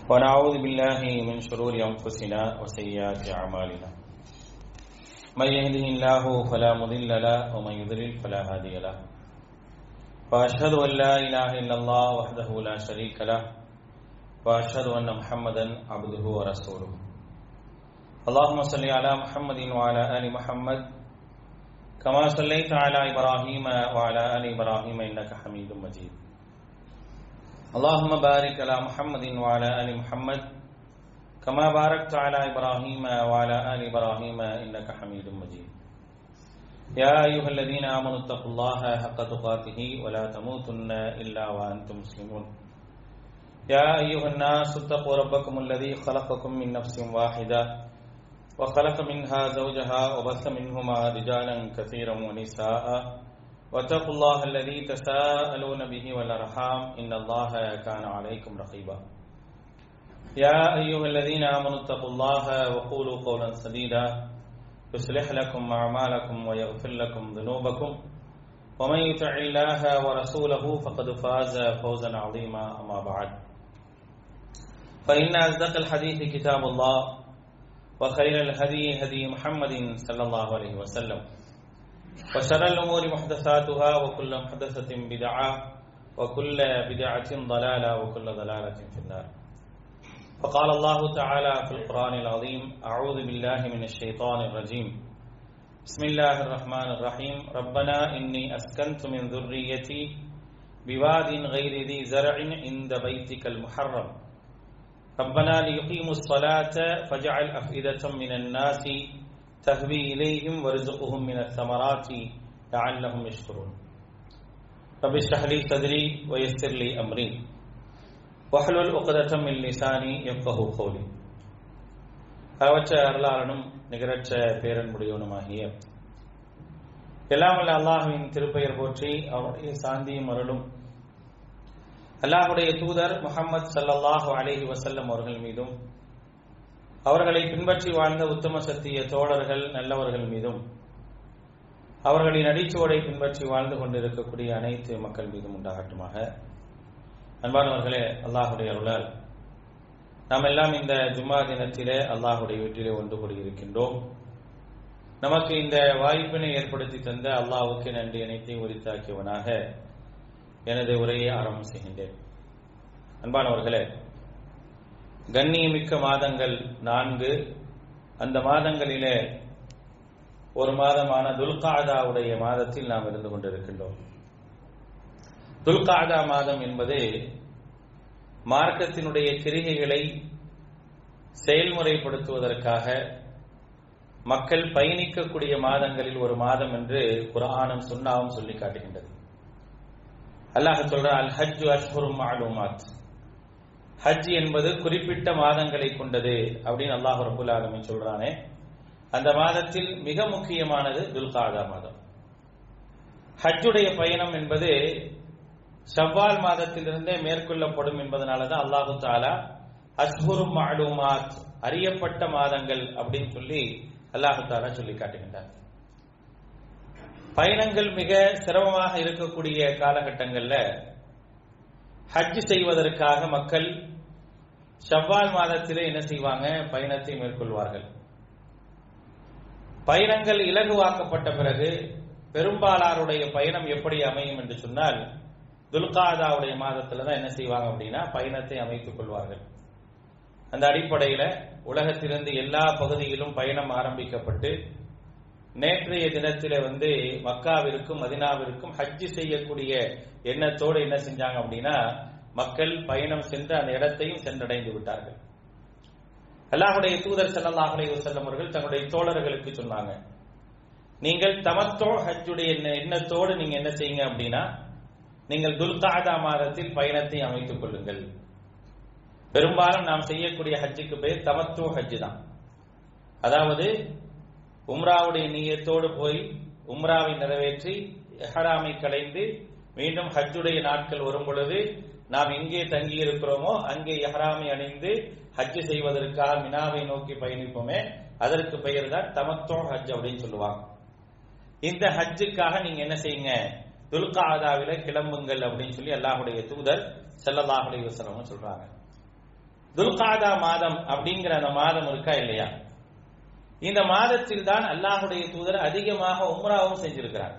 ونعوذ بالله من شرور أنفسنا وسيئات أعمالنا من يهده الله فلا مضل له ومن يضلل فلا هادي له وأشهد أن لا إله إلا الله وحده لا شريك له وأشهد أن محمدا عبده ورسوله اللهم صل على محمد وعلى آل محمد كما صليت على إبراهيم وعلى آل إبراهيم إنك حميد مجيد اللهم بارك على محمد وعلى آل محمد كما باركت على إبراهيم وعلى آل إبراهيم إنك حميد مجيد يا أيها الذين آمنوا اتقوا الله حق تقاته ولا تموتن إلا وأنتم مسلمون يا أيها الناس اتقوا ربكم الذي خلقكم من نفس واحدة وخلق منها زوجها وبث منهما رجالا كثيرا ونساء واتقوا الله الذي تساءلون به والأرحام إن الله كان عليكم رقيبا يا أيها الذين آمنوا اتقوا الله وقولوا قولا سديدا يصلح لكم أعمالكم ويغفر لكم ذنوبكم ومن يطع الله ورسوله فقد فاز فوزا عظيما أما بعد فإن أصدق الحديث كتاب الله وخير الهدي هدي محمد صلى الله عليه وسلم وشر الأمور محدثاتها وكل محدثة بدعة وكل بدعة ضلالة وكل ضلالة في النار فقال الله تعالى في القرآن العظيم أعوذ بالله من الشيطان الرجيم بسم الله الرحمن الرحيم ربنا إني أسكنت من ذريتي بواد غير ذي زرع عند بيتك المحرم ربنا ليقيموا الصلاة فاجعل أفئدة من الناس تهوي إليهم وارزقهم من الثمرات لعلهم يشكرون رب اشرح لي صدري ويسر لي أمري واحلل عقدة من لساني يفقه قولي அளவற்ற அருளாளனும் நிகரற்ற பேரன்புடையவனுமாகிய எல்லாமல்ல அல்லாஹுவின் திருப்பெயர் போற்றி அவருடைய சாந்தியும் அருளும் அல்லாஹுடைய தூதர் முகமது சல்லல்லாஹு அலேஹி வசல்லம் அவர்கள் மீதும் அவர்களை பின்பற்றி வாழ்ந்த உத்தம சத்திய தோழர்கள் நல்லவர்கள் மீதும் அவர்களின் அடிச்சுவடை பின்பற்றி வாழ்ந்து கொண்டிருக்கக்கூடிய அனைத்து மக்கள் மீதும் உண்டாகட்டுமாக அன்பானவர்களே அல்லாஹுடைய அருளால் நாம் எல்லாம் இந்த ஜும்மா தினத்திலே அல்லாஹுடைய வீட்டிலே ஒன்று கூடியிருக்கின்றோம் நமக்கு இந்த வாய்ப்பினை ஏற்படுத்தி தந்த அல்லாஹுக்கு நன்றி அனைத்தையும் உரித்தாக்கியவனாக எனது உரையை ஆரம்பம் செய்கின்றேன் அன்பானவர்களே கண்ணியமிக்க மாதங்கள் நான்கு அந்த மாதங்களிலே ஒரு மாதமான துல்காதாவுடைய மாதத்தில் நாம் இருந்து கொண்டிருக்கின்றோம் துல்காதா மாதம் என்பது மார்க்கத்தினுடைய கிரிகைகளை செயல்முறைப்படுத்துவதற்காக மக்கள் பயணிக்கக்கூடிய மாதங்களில் ஒரு மாதம் என்று குரானும் சுண்ணாவும் சொல்லி காட்டுகின்றது அல்லாஹ் சொல்ற அல் ஹஜ் அஷ்ஹுரும் மாலுமாத் ஹஜ் என்பது குறிப்பிட்ட மாதங்களை கொண்டது அப்படின்னு அல்லாஹ் ரபுல் ஆலமின் சொல்றானே அந்த மாதத்தில் மிக முக்கியமானது துல்காதா மாதம் ஹஜ்ஜுடைய பயணம் என்பது ஷவ்வால் மாதத்திலிருந்தே மேற்கொள்ளப்படும் என்பதனாலதான் அல்லாஹு தாலா அஷ்ஹுரும் மாலுமாத் அறியப்பட்ட மாதங்கள் அப்படின்னு சொல்லி அல்லாஹு தாலா சொல்லி காட்டுகின்றார் பயணங்கள் மிக சிரமமாக இருக்கக்கூடிய காலகட்டங்கள்ல ஹஜ் செய்வதற்காக மக்கள் ஷவ்வால் மாதத்திலே என்ன செய்வாங்க பயணத்தை மேற்கொள்வார்கள் பயணங்கள் இலகுவாக்கப்பட்ட பிறகு பெரும்பாலாருடைய பயணம் எப்படி அமையும் என்று சொன்னால் துல்காதாவுடைய மாதத்துல தான் என்ன செய்வாங்க அப்படின்னா பயணத்தை அமைத்துக் கொள்வார்கள் அந்த அடிப்படையில உலகத்திலிருந்து எல்லா பகுதியிலும் பயணம் ஆரம்பிக்கப்பட்டு நேற்றைய தினத்தில வந்து மக்காவிற்கும் மதினாவிற்கும் ஹஜ்ஜி செய்யக்கூடிய எண்ணத்தோடு என்ன செஞ்சாங்க அப்படின்னா மக்கள் பயணம் சென்று அந்த இடத்தையும் சென்றடைந்து விட்டார்கள் அல்லாஹுடைய தூதர் செல்லல்லாஹுடைய செல்லம் அவர்கள் தன்னுடைய தோழர்களுக்கு சொன்னாங்க நீங்கள் தமத்தோ ஹஜ்ஜுடைய எண்ணத்தோடு நீங்க என்ன செய்யுங்க அப்படின்னா நீங்கள் துல்காதா மாதத்தில் பயணத்தை அமைத்துக் கொள்ளுங்கள் பெரும்பாலும் நாம் செய்யக்கூடிய ஹஜ்ஜுக்கு பேர் தமத்தோ ஹஜ்ஜு தான் அதாவது உம்ராவுடைய நீயத்தோடு போய் உம்ராவை நிறைவேற்றி எஹராமை கலைந்து மீண்டும் ஹஜ்ஜுடைய நாட்கள் வரும் பொழுது நாம் எங்கே தங்கி இருக்கிறோமோ அங்கே எஹராமை அணிந்து ஹஜ்ஜு செய்வதற்காக மினாவை நோக்கி பயணிப்போமே அதற்கு பெயர் தான் தமத்தோ ஹஜ் அப்படின்னு சொல்லுவாங்க இந்த ஹஜ்ஜுக்காக நீங்க என்ன செய்யுங்க துல்காதாவில கிளம்புங்கள் அப்படின்னு சொல்லி அல்லாஹுடைய தூதர் செல்லல்லாஹுடைய வசனம் சொல்றாங்க துல்காதா மாதம் அப்படிங்கிற அந்த மாதம் இருக்கா இல்லையா இந்த மாதத்தில் தான் அல்லாஹுடைய தூதர் அதிகமாக உம்ராவும் செஞ்சிருக்கிறார்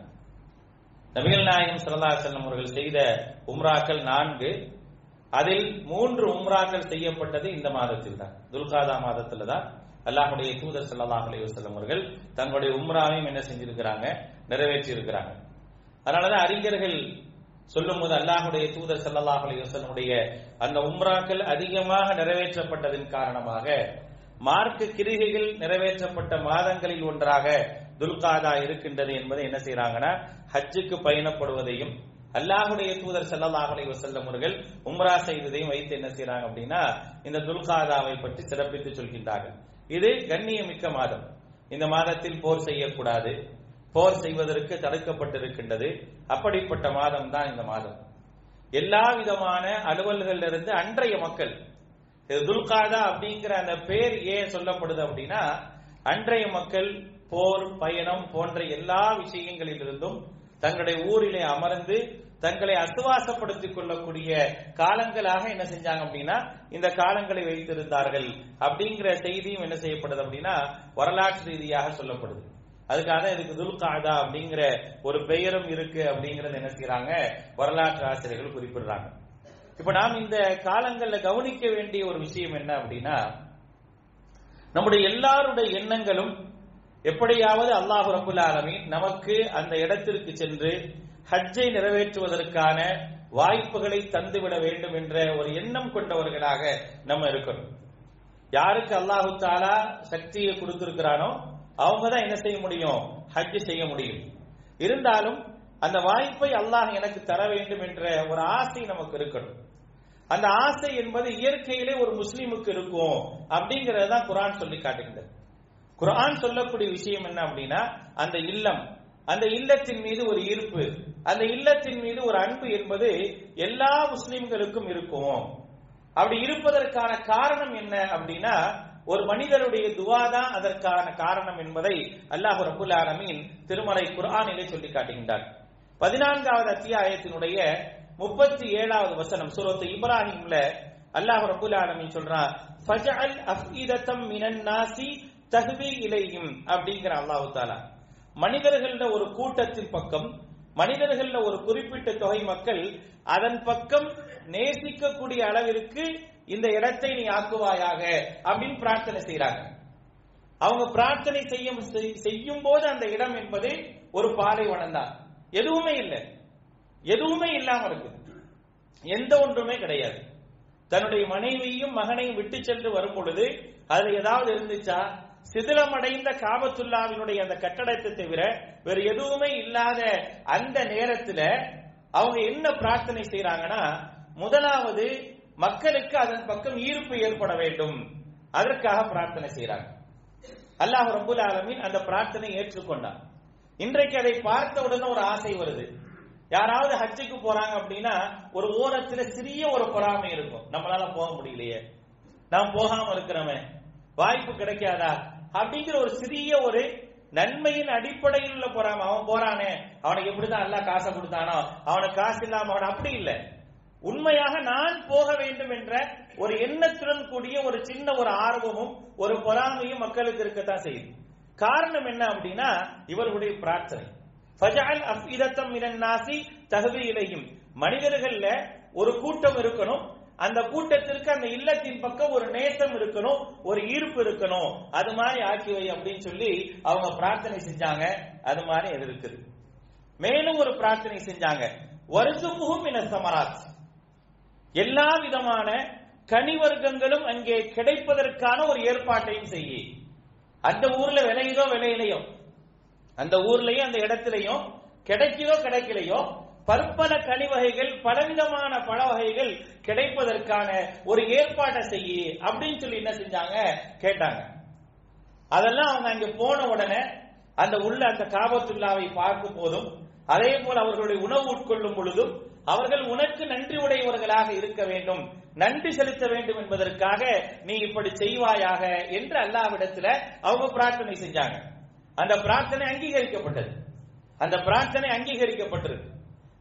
நபிகள் நாயகம் சல்லா செல்லம் அவர்கள் செய்த உம்ராக்கள் நான்கு அதில் மூன்று உம்ராக்கள் செய்யப்பட்டது இந்த மாதத்தில் தான் துல்காதா மாதத்துல தான் அல்லாஹுடைய தூதர் சல்லாஹ் அலி வசல்லம் அவர்கள் தங்களுடைய உம்ராவையும் என்ன செஞ்சிருக்கிறாங்க நிறைவேற்றி இருக்கிறாங்க அதனாலதான் அறிஞர்கள் சொல்லும் போது அல்லாஹுடைய தூதர் சல்லாஹ் அலி வசல்லமுடைய அந்த உம்ராக்கள் அதிகமாக நிறைவேற்றப்பட்டதன் காரணமாக மார்க்க கிரிகைகள் நிறைவேற்றப்பட்ட மாதங்களில் ஒன்றாக துல்காதா இருக்கின்றது என்பதை என்ன செய்யறாங்கன்னா ஹஜ்ஜுக்கு பயணப்படுவதையும் அல்லாஹுடைய தூதர் சல்லல்லாஹ் அலைஹி வஸல்லம் அவர்கள் உம்ரா செய்ததையும் வைத்து என்ன செய்யறாங்க அப்படின்னா இந்த துல்காதாவை பற்றி சிறப்பித்து சொல்கின்றார்கள் இது கண்ணியமிக்க மாதம் இந்த மாதத்தில் போர் செய்யக்கூடாது போர் செய்வதற்கு தடுக்கப்பட்டிருக்கின்றது அப்படிப்பட்ட மாதம் தான் இந்த மாதம் எல்லா விதமான அலுவல்களிலிருந்து அன்றைய மக்கள் இது துல்காதா அப்படிங்கிற அந்த பேர் ஏன் சொல்லப்படுது அப்படின்னா அன்றைய மக்கள் போர் பயணம் போன்ற எல்லா விஷயங்களிலிருந்தும் தங்களுடைய ஊரிலே அமர்ந்து தங்களை அசுவாசப்படுத்திக் கொள்ளக்கூடிய காலங்களாக என்ன செஞ்சாங்க அப்படின்னா இந்த காலங்களை வைத்திருந்தார்கள் அப்படிங்கிற செய்தியும் என்ன செய்யப்படுது அப்படின்னா வரலாற்று ரீதியாக சொல்லப்படுது அதுக்காக இதுக்கு துல்காதா அப்படிங்கிற ஒரு பெயரும் இருக்கு அப்படிங்கறது என்ன செய்யறாங்க வரலாற்று ஆசிரியர்கள் குறிப்பிடுறாங்க இப்ப நாம் இந்த காலங்கள்ல கவனிக்க வேண்டிய ஒரு விஷயம் என்ன அப்படின்னா நம்முடைய எல்லாருடைய எண்ணங்களும் எப்படியாவது அல்லாஹு ரபுல் ஆலமீன் நமக்கு அந்த இடத்திற்கு சென்று ஹஜ்ஜை நிறைவேற்றுவதற்கான வாய்ப்புகளை தந்துவிட வேண்டும் என்ற ஒரு எண்ணம் கொண்டவர்களாக நம்ம இருக்கணும் யாருக்கு அல்லாஹு தாலா சக்தியை கொடுத்திருக்கிறானோ அவங்க தான் என்ன செய்ய முடியும் ஹஜ் செய்ய முடியும் இருந்தாலும் அந்த வாய்ப்பை அல்லாஹ் எனக்கு தர வேண்டும் என்ற ஒரு ஆசை நமக்கு இருக்கணும் அந்த ஆசை என்பது இயற்கையிலே ஒரு முஸ்லீமுக்கு இருக்கும் அப்படிங்கறத தான் குரான் சொல்லி காட்டுகின்றது குரான் சொல்லக்கூடிய விஷயம் என்ன அப்படின்னா அந்த இல்லம் அந்த இல்லத்தின் மீது ஒரு ஈர்ப்பு அந்த இல்லத்தின் மீது ஒரு அன்பு என்பது எல்லா முஸ்லிம்களுக்கும் இருக்கும் அப்படி இருப்பதற்கான காரணம் என்ன அப்படின்னா ஒரு மனிதருடைய துவா தான் அதற்கான காரணம் என்பதை அல்லாஹு ரபுல் ஆலமீன் திருமறை குர்ஆனிலே சொல்லி காட்டுகின்றார் பதினான்காவது அத்தியாயத்தினுடைய முப்பத்தி ஏழாவது வசனம் சூரத்து இப்ராஹிம்ல அல்லாஹ் ரபுல் ஆலமீன் சொல்றான் ஃபஜஅல் அஃபீதத்தம் மினன் நாசி தஹ்வி இலைஹிம் அப்படிங்கிற அல்லாஹு தாலா மனிதர்கள ஒரு கூட்டத்தின் பக்கம் மனிதர்கள ஒரு குறிப்பிட்ட தொகை மக்கள் அதன் பக்கம் நேசிக்கக்கூடிய அளவிற்கு இந்த இடத்தை நீ ஆக்குவாயாக அப்படின்னு பிரார்த்தனை செய்யறாங்க அவங்க பிரார்த்தனை செய்யும் செய்யும் போது அந்த இடம் என்பது ஒரு பாலைவனம் தான் எதுவுமே இல்லை எதுவுமே இல்லாம இருக்கு எந்த ஒன்றுமே கிடையாது தன்னுடைய மனைவியும் மகனையும் விட்டு சென்று வரும் பொழுது அதுல ஏதாவது இருந்துச்சா சிதிலமடைந்த காபத்துல்லாவினுடைய அந்த கட்டடத்தை தவிர வேற எதுவுமே இல்லாத அந்த நேரத்துல அவங்க என்ன பிரார்த்தனை செய்யறாங்கன்னா முதலாவது மக்களுக்கு அதன் பக்கம் ஈர்ப்பு ஏற்பட வேண்டும் அதற்காக பிரார்த்தனை செய்யறாங்க அல்லாஹ் ரபுல் ஆலமின் அந்த பிரார்த்தனை ஏற்றுக்கொண்டான் இன்றைக்கு அதை பார்த்த உடனே ஒரு ஆசை வருது யாராவது ஹஜ்ஜுக்கு போறாங்க அப்படின்னா ஒரு ஓரத்துல சிறிய ஒரு பொறாமை இருக்கும் நம்மளால போக முடியலையே நாம் போகாம இருக்கிறோமே வாய்ப்பு கிடைக்காதா அப்படிங்கிற ஒரு சிறிய ஒரு நன்மையின் அடிப்படையில் உள்ள பொறாமை அவன் போறானே அவனுக்கு எப்படிதான் எல்லாம் காசை கொடுத்தானோ அவனுக்கு காசு இல்லாம அவன் அப்படி இல்லை உண்மையாக நான் போக வேண்டும் என்ற ஒரு எண்ணத்துடன் கூடிய ஒரு சின்ன ஒரு ஆர்வமும் ஒரு பொறாமையும் மக்களுக்கு இருக்கத்தான் செய்யுது காரணம் என்ன அப்படின்னா இவர்களுடைய பிரார்த்தனை ஃபஜால் அஃபிதத்தம் மினன் நாசி தகுதி இலையும் மனிதர்கள்ல ஒரு கூட்டம் இருக்கணும் அந்த கூட்டத்திற்கு அந்த இல்லத்தின் பக்கம் ஒரு நேசம் இருக்கணும் ஒரு ஈர்ப்பு இருக்கணும் அது மாதிரி ஆக்கி வை அப்படின்னு சொல்லி அவங்க பிரார்த்தனை செஞ்சாங்க அது மாதிரி அது இருக்குது மேலும் ஒரு பிரார்த்தனை செஞ்சாங்க வருசுமுகம் இன சமராத் எல்லா விதமான கனிவர்க்கங்களும் அங்கே கிடைப்பதற்கான ஒரு ஏற்பாட்டையும் செய்ய அந்த ஊர்ல விளையுதோ விளையிலையோ அந்த ஊர்லயும் அந்த இடத்திலையும் கிடைக்குதோ கிடைக்கலையோ பற்பல கனி வகைகள் பலவிதமான பழ வகைகள் கிடைப்பதற்கான ஒரு ஏற்பாட்டை செய்ய அப்படின்னு சொல்லி என்ன செஞ்சாங்க கேட்டாங்க அதெல்லாம் அவங்க அங்க போன உடனே அந்த உள்ள அந்த காபத்துல்லாவை பார்க்கும் போதும் அதே போல் அவர்களுடைய உணவு உட்கொள்ளும் பொழுதும் அவர்கள் உனக்கு நன்றி உடையவர்களாக இருக்க வேண்டும் நன்றி செலுத்த வேண்டும் என்பதற்காக நீ இப்படி செய்வாயாக என்று அல்லாவிடத்துல அவங்க பிரார்த்தனை செஞ்சாங்க அந்த பிரார்த்தனை அங்கீகரிக்கப்பட்டது அந்த பிரார்த்தனை அங்கீகரிக்கப்பட்டிருக்கு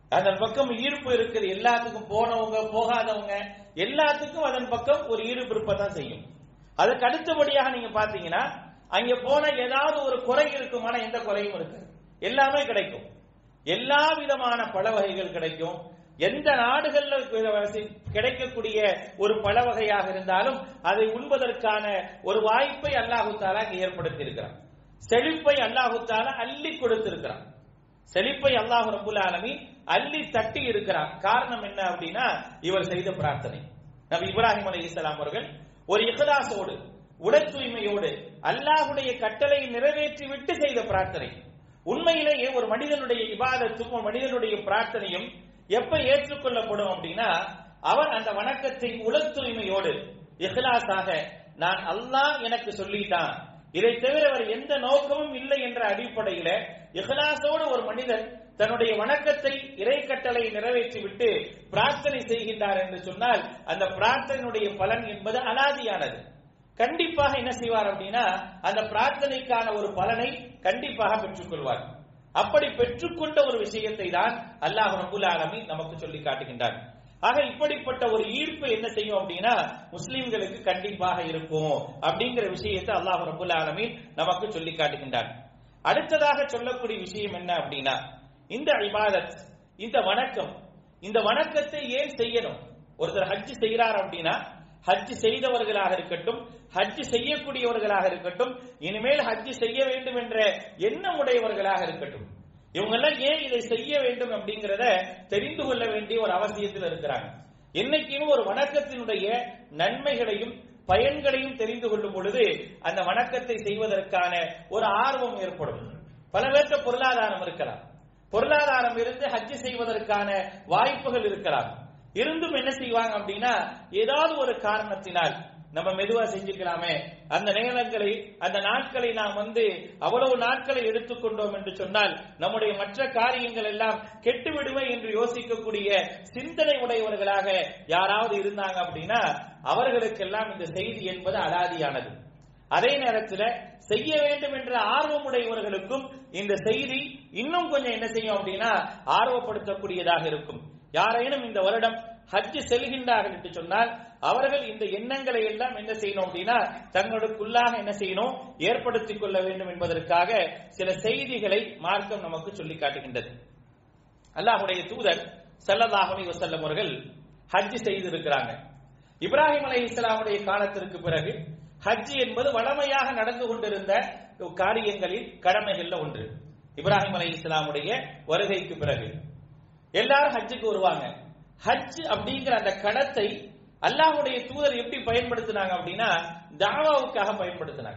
அதன் பக்கம் ஈர்ப்பு இருக்குது எல்லாத்துக்கும் போனவங்க போகாதவங்க எல்லாத்துக்கும் அதன் பக்கம் ஒரு ஈர்ப்பு இருப்பதான் செய்யும் அதுக்கு அடுத்தபடியாக நீங்க பாத்தீங்கன்னா அங்க போன ஏதாவது ஒரு குறை இருக்குமான எந்த குறையும் இருக்கு எல்லாமே கிடைக்கும் எல்லா விதமான பழ வகைகள் கிடைக்கும் எந்த நாடுகள்ல கிடைக்கக்கூடிய ஒரு பழ வகையாக இருந்தாலும் அதை உண்பதற்கான ஒரு வாய்ப்பை அல்லாஹு தாலா இங்க ஏற்படுத்தி இருக்கிறான் செழிப்பை அல்லாஹு தாலா அள்ளி கொடுத்திருக்கிறான் செழிப்பை அல்லாஹு ரபுல் ஆலமி அள்ளி தட்டி இருக்கிறான் காரணம் என்ன அப்படின்னா இவர் செய்த பிரார்த்தனை நபி இப்ராஹிம் அலி இஸ்லாம் அவர்கள் ஒரு இகலாசோடு உடல் தூய்மையோடு அல்லாஹுடைய கட்டளையை நிறைவேற்றி விட்டு செய்த பிரார்த்தனை உண்மையிலேயே ஒரு மனிதனுடைய இபாதத்தும் ஒரு மனிதனுடைய பிரார்த்தனையும் எப்ப ஏற்றுக்கொள்ளப்படும் அப்படின்னா அவர் அந்த வணக்கத்தை உடல் தூய்மையோடு இஹ்லாஸாக நான் அல்லாஹ் எனக்கு சொல்லிட்டான் இதை தவிர அவர் எந்த நோக்கமும் இல்லை என்ற அடிப்படையில இஹ்லாசோடு ஒரு மனிதன் தன்னுடைய வணக்கத்தை இறை கட்டளை நிறைவேற்றிவிட்டு பிரார்த்தனை செய்கின்றார் என்று சொன்னால் அந்த பிரார்த்தனையுடைய பலன் என்பது அலாதியானது கண்டிப்பாக என்ன செய்வார் அப்படின்னா அந்த பிரார்த்தனைக்கான ஒரு பலனை கண்டிப்பாக பெற்றுக்கொள்வார் அப்படி பெற்றுக்கொண்ட ஒரு விஷயத்தை தான் அல்லாஹ் ரபுல் ஆலமி நமக்கு சொல்லி காட்டுகின்றார் ஆக இப்படிப்பட்ட ஒரு ஈர்ப்பு என்ன செய்யும் அப்படின்னா முஸ்லிம்களுக்கு கண்டிப்பாக இருக்கும் அப்படிங்கிற விஷயத்தை அல்லாஹ் ரபுல் ஆலமி நமக்கு சொல்லி காட்டுகின்றார் அடுத்ததாக சொல்லக்கூடிய விஷயம் என்ன அப்படின்னா இந்த இபாதத் இந்த வணக்கம் இந்த வணக்கத்தை ஏன் செய்யணும் ஒருத்தர் ஹஜ் செய்கிறார் அப்படின்னா ஹஜ் செய்தவர்களாக இருக்கட்டும் ஹஜ் செய்யக்கூடியவர்களாக இருக்கட்டும் இனிமேல் ஹஜ் செய்ய வேண்டும் என்ற எண்ணம் உடையவர்களாக இருக்கட்டும் இவங்க எல்லாம் ஏன் இதை செய்ய வேண்டும் அப்படிங்கறத தெரிந்து கொள்ள வேண்டிய ஒரு அவசியத்தில் இருக்கிறாங்க என்னைக்குமே ஒரு வணக்கத்தினுடைய நன்மைகளையும் பயன்களையும் தெரிந்து கொள்ளும் பொழுது அந்த வணக்கத்தை செய்வதற்கான ஒரு ஆர்வம் ஏற்படும் பல பேர்த்த பொருளாதாரம் இருக்கலாம் பொருளாதாரம் இருந்து ஹஜ் செய்வதற்கான வாய்ப்புகள் இருக்கலாம் இருந்தும் என்ன செய்வாங்க அப்படின்னா ஏதாவது ஒரு காரணத்தினால் நம்ம மெதுவா செஞ்சுக்கலாமே அந்த நேரங்களை அந்த நாட்களை நாம் வந்து அவ்வளவு நாட்களை எடுத்துக்கொண்டோம் என்று சொன்னால் நம்முடைய மற்ற காரியங்கள் எல்லாம் கெட்டுவிடுமே என்று யோசிக்கக்கூடிய சிந்தனை உடையவர்களாக யாராவது இருந்தாங்க அப்படின்னா அவர்களுக்கெல்லாம் இந்த செய்தி என்பது அலாதியானது அதே நேரத்தில் செய்ய வேண்டும் என்ற ஆர்வம் உடையவர்களுக்கும் இந்த செய்தி இன்னும் கொஞ்சம் என்ன செய்யும் அப்படின்னா ஆர்வப்படுத்தக்கூடியதாக இருக்கும் யாரேனும் இந்த வருடம் ஹஜ் செல்கின்றார்கள் என்று சொன்னால் அவர்கள் இந்த எண்ணங்களை எல்லாம் என்ன செய்யணும் அப்படின்னா தங்களுக்குள்ளாக என்ன செய்யணும் ஏற்படுத்திக் கொள்ள வேண்டும் என்பதற்காக சில செய்திகளை மார்க்கம் நமக்கு சொல்லி காட்டுகின்றது அல்லாஹுடைய தூதர் சல்லல்லாஹுலி வசல்லம் அவர்கள் ஹஜ் செய்திருக்கிறாங்க இப்ராஹிம் அலை இஸ்லாமுடைய காலத்திற்கு பிறகு ஹஜ் என்பது வளமையாக நடந்து கொண்டிருந்த காரியங்களில் கடமைகள்ல ஒன்று இப்ராஹிம் அலை இஸ்லாமுடைய வருகைக்கு பிறகு எல்லாரும் ஹஜ்ஜுக்கு வருவாங்க ஹஜ் அப்படிங்கிற அந்த கடத்தை அல்லாஹுடைய தூதர் எப்படி பயன்படுத்தினாங்க அப்படின்னா தாவாவுக்காக பயன்படுத்தினாங்க